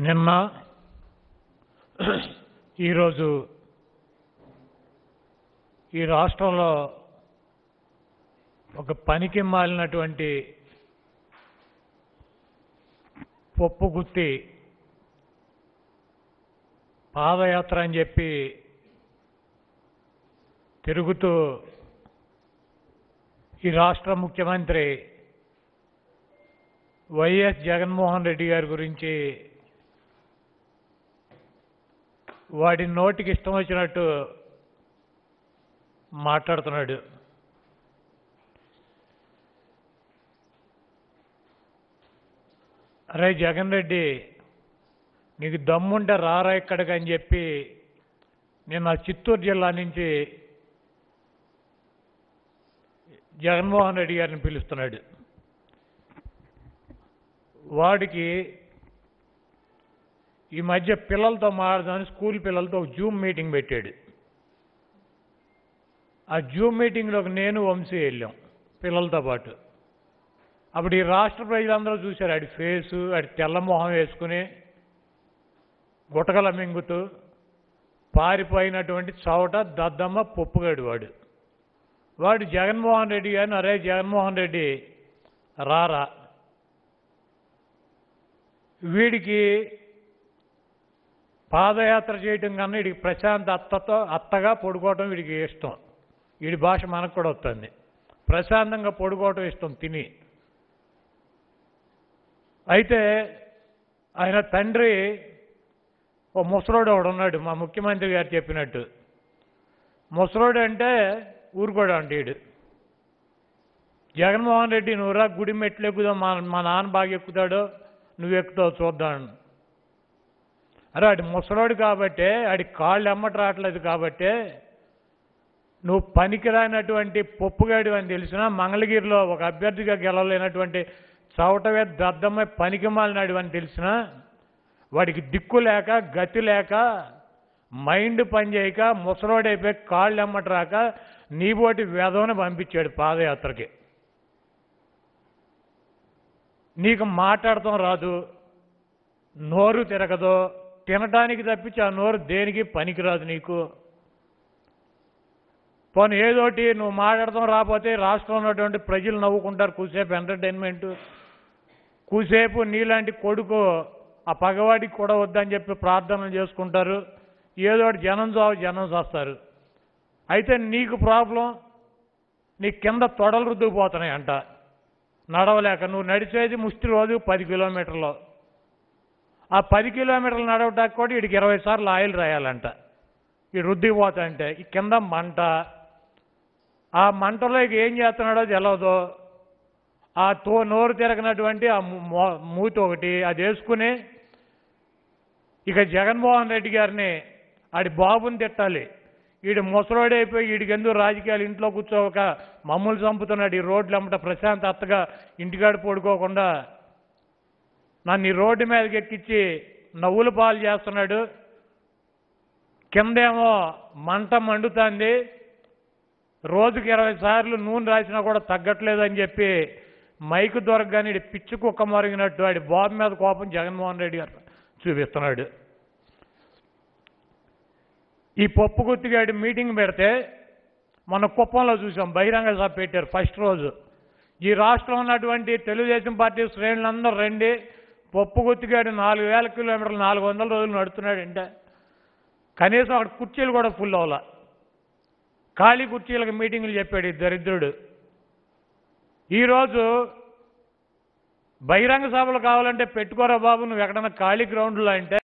నిన్న ఈరోజు ఈ రాష్ట్రంలో ఒక పనికి మాలినటువంటి పప్పు గుత్తి పాదయాత్ర అని చెప్పి తిరుగుతూ ఈ రాష్ట్ర ముఖ్యమంత్రి వైఎస్ జగన్మోహన్ రెడ్డి గారి గురించి వాడి నోటికి ఇష్టం వచ్చినట్టు మాట్లాడుతున్నాడు అరే జగన్ రెడ్డి నీకు దమ్ముంటే రారా ఇక్కడికి అని చెప్పి నేను ఆ చిత్తూరు జిల్లా నుంచి జగన్మోహన్ రెడ్డి గారిని పిలుస్తున్నాడు వాడికి ఈ మధ్య పిల్లలతో మాట్లాడదామని స్కూల్ పిల్లలతో ఒక జూమ్ మీటింగ్ పెట్టాడు ఆ జూమ్ మీటింగ్లోకి నేను వంశీ వెళ్ళాం పిల్లలతో పాటు అప్పుడు ఈ రాష్ట్ర ప్రజలందరూ చూశారు ఆడి ఫేసు ఆడి తెల్ల మొహం వేసుకుని గుటకల మింగుతూ పారిపోయినటువంటి చవట దద్దమ్మ పొప్పుగాడు వాడు వాడు జగన్మోహన్ రెడ్డి గారిని అరే జగన్మోహన్ రెడ్డి రారా వీడికి పాదయాత్ర చేయటం కన్నా వీడికి ప్రశాంత్ అత్తతో అత్తగా పడుకోవటం వీడికి ఇష్టం వీడి భాష మనకు కూడా వస్తుంది ప్రశాంతంగా పడుకోవటం ఇష్టం తిని అయితే ఆయన తండ్రి ఓ ముసలోడు ఒకడు ఉన్నాడు మా ముఖ్యమంత్రి గారు చెప్పినట్టు ముసలోడు అంటే ఊరుకోడు అంటే వీడు జగన్మోహన్ రెడ్డి నువ్వురా గుడి మెట్లు ఎక్కుదాం మా మా నాన్న బాగా ఎక్కుతాడు నువ్వు ఎక్కుతావు చూద్దాం అరే ఆడి ముసలోడు కాబట్టే ఆడి కాళ్ళు ఎమ్మట రావట్లేదు కాబట్టే నువ్వు పనికిరానటువంటి పొప్పుగాడి అని తెలిసినా మంగళగిరిలో ఒక అభ్యర్థిగా గెలవలేనటువంటి చవటవే దద్దమ్మ పనికి మాలినాడు అని తెలిసినా వాడికి దిక్కు లేక గతి లేక మైండ్ పనిచేయక ముసలోడైపోయి కాళ్ళు ఎమ్మట రాక నీబోటి వేదవని పంపించాడు పాదయాత్రకి నీకు మాట్లాడటం రాదు నోరు తిరగదు తినటానికి తప్పించి ఆ నోరు దేనికి పనికిరాదు నీకు పోనీ ఏదోటి నువ్వు మాట్లాడటం రాకపోతే రాష్ట్రంలో ఉన్నటువంటి ప్రజలు నవ్వుకుంటారు కూసేపు ఎంటర్టైన్మెంట్ కూసేపు నీలాంటి కొడుకు ఆ పగవాడికి కూడా వద్దని చెప్పి ప్రార్థనలు చేసుకుంటారు ఏదోటి జనం చావు జనం చేస్తారు అయితే నీకు ప్రాబ్లం నీ కింద తొడలు రుద్దుకుపోతున్నాయి అంట నడవలేక నువ్వు నడిచేది ముష్టి రోజు పది కిలోమీటర్లు ఆ పది కిలోమీటర్లు నడవటానికి కూడా వీడికి ఇరవై సార్లు ఆయిల్ రాయాలంట ఈ రుద్దిపోతా అంటే ఈ కింద మంట ఆ మంటలో ఇక ఏం చేస్తున్నాడో తెలియదు ఆ తో నోరు తిరగనటువంటి ఆ ము- మో- మూతి ఒకటి అది వేసుకుని ఇక జగన్మోహన్ రెడ్డి గారిని ఆడి బాబుని తిట్టాలి వీడు ముసలోడైపోయి వీడికి ఎందుకు రాజకీయాలు ఇంట్లో కూర్చోక మమ్మల్ని చంపుతున్నాడు ఈ రోడ్లు అమ్మట ప్రశాంత్ అత్తగా ఇంటికాడ పడుకోకుండా నన్ను ఈ రోడ్డు మీదకి ఎక్కించి నవ్వుల పాలు చేస్తున్నాడు కిందేమో మంట మండుతుంది రోజుకి ఇరవై సార్లు నూనె రాసినా కూడా తగ్గట్లేదని చెప్పి మైకు దొరకగానే ఈడు పిచ్చి కుక్క మరిగినట్టు వాడి బాబు మీద కోపం జగన్మోహన్ రెడ్డి గారు చూపిస్తున్నాడు ఈ పప్పు గుత్తిగాడి మీటింగ్ పెడితే మన కుప్పంలో చూసాం బహిరంగ సభ పెట్టారు ఫస్ట్ రోజు ఈ రాష్ట్రంలో ఉన్నటువంటి తెలుగుదేశం పార్టీ శ్రేణులందరూ రండి పప్పు గుత్తిగాడు నాలుగు వేల కిలోమీటర్లు నాలుగు వందల రోజులు నడుస్తున్నాడు అంటే కనీసం అక్కడ కుర్చీలు కూడా ఫుల్ అవ్వాల ఖాళీ కుర్చీలకు మీటింగులు చెప్పాడు ఈ దరిద్రుడు ఈరోజు బహిరంగ సభలు కావాలంటే పెట్టుకోరా బాబు నువ్వు ఎక్కడన్నా ఖాళీ గ్రౌండ్లో అంటే